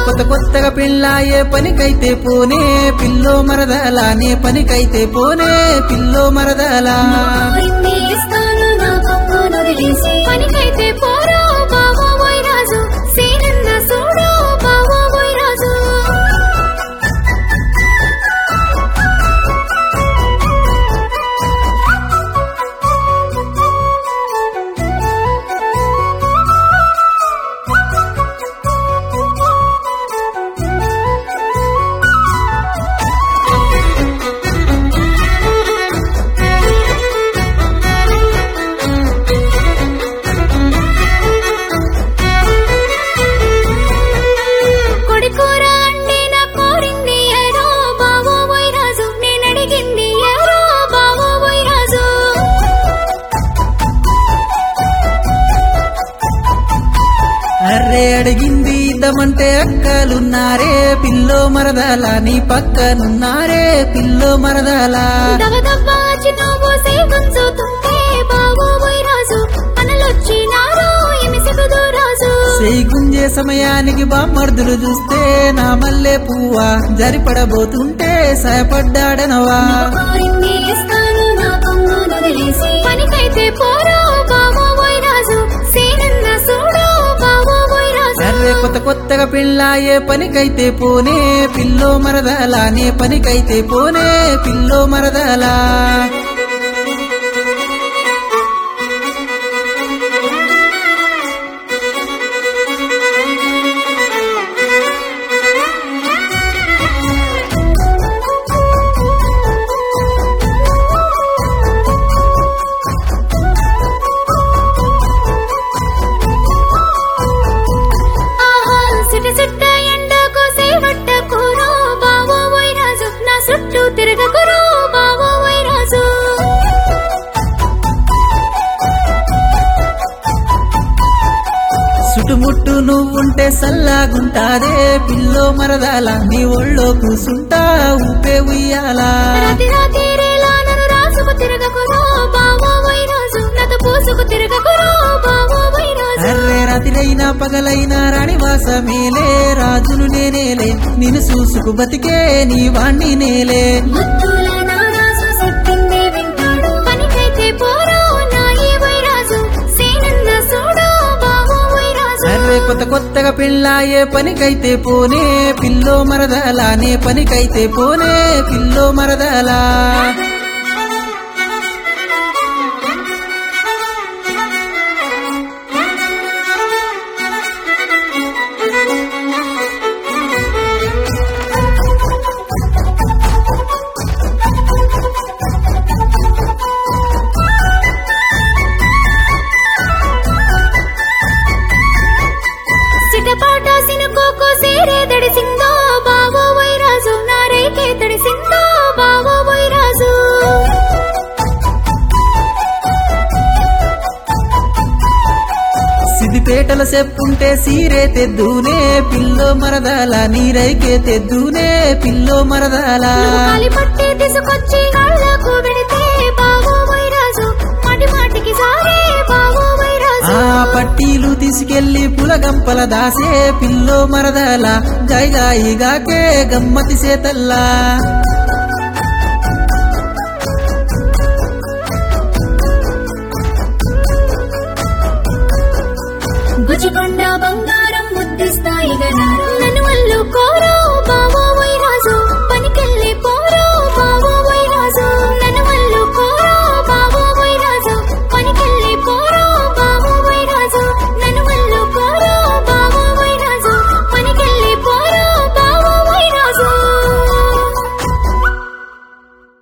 కొత్త కొత్తగా పెళ్ళాయే పనికైతే పోనే పిల్లో మరదలా నే పనికైతే పోనే పిల్లో మరదలా ఇన్ని ఇస్తాను నా బొమ్మను వదిలేసి పనికైతే పోరా బావో పోయి రాజు సీనన్న చూడు బావో పోయి రాజు కొడుకురా అంటే నా కోరింది ఎవరో బావో పోయి రాజు నేను అడిగింది ఎవరో బావో పోయి రాజు అర్రే అడిగింది ఇద్దామంటే అక్కలున్నారే పిల్లో మరదలా నీ పక్కనున్నారే పిల్లో మరదలా దగదబ్బా చిన్నబోసే గుంజుతుంటే బావో పోయి రాజు అనలొచ్చినారు ఎమిసెగుదు రాజు చేయి గుంజే సమయానికి బామ్మర్దులు చూస్తే నా మల్లె పువ్వా జరిపడబోతుంటే సయపడ్డాడనవా కోరింది ఇస్తాను నా బొమ్మను వదిలేసి పనికైతే పోరా బావో పోయి రాజు సీనన్న చూడు బావో పోయి రాజు అర్రే కొత్త కొత్తగా పెళ్ళాయే పనికైతే పోనే పిల్లో మరదలా నే పనికైతే పోనే పిల్లో మరదలా ఆహా సిట సిట్ట ఎండకు సేవట్ట కూరో బావో పోయి రాజు నా చుట్టూ తిరగకురో బావో పోయి రాజు చుట్టుముట్టు నువ్వుంటే సల్లాగుంటాదే పిల్లో మరదల నీ ఒళ్ళో కూసుంటా ఊపే ఉయ్యాలా రాతి రాతిరేలా నన్ను రాసుకు తిరగకురో బావో పోయి రాజు నన్ను పూసుకు తిరగకురో బావో పోయి రాజు అర్రే రాత్రైనా పగలైనా రాణివాసమేలే రాజును నేనేలే నిన్ను చూసుకు బతికే నీ వాణ్ణి నేలే ముద్దుల నా రాజు చెప్పిందే వింటాడు పనికైతే పోరో నా ఈ పోయి రాజు సేనన్న చూడు బావో పోయి రాజు అర్రే కొత్త కొత్తగా పెళ్ళాయే పనికైతే పోనే పిల్లో మరదలా నే పనికైతే పోనే పిల్లో మరదలా సిటపాట సినుకోకో సేరే తడిసిందో బావో పోయి రాజు నా రేకే తడిసిందో బావో పోయి రాజు సిద్దిపేటల చెప్పుంటే సీరే తెద్దునే పిల్లో మరదల నీరైకే తెద్దునే పిల్లో మరదల నువ్వు కాలి పట్టి తీసుకొచ్చి కాళ్ళకు పెడితే బావో పోయి రాజు మాటి మాటికి సారే బావో పోయి రాజు ఆ పట్టీలు తీసుకెళ్లి పులగంపల దాసే పిల్లో మరదల గాయిగాయిగాకే గమ్మతి సేతల్లా గుజికొండ బంగారం ముద్దిస్తాయి గదా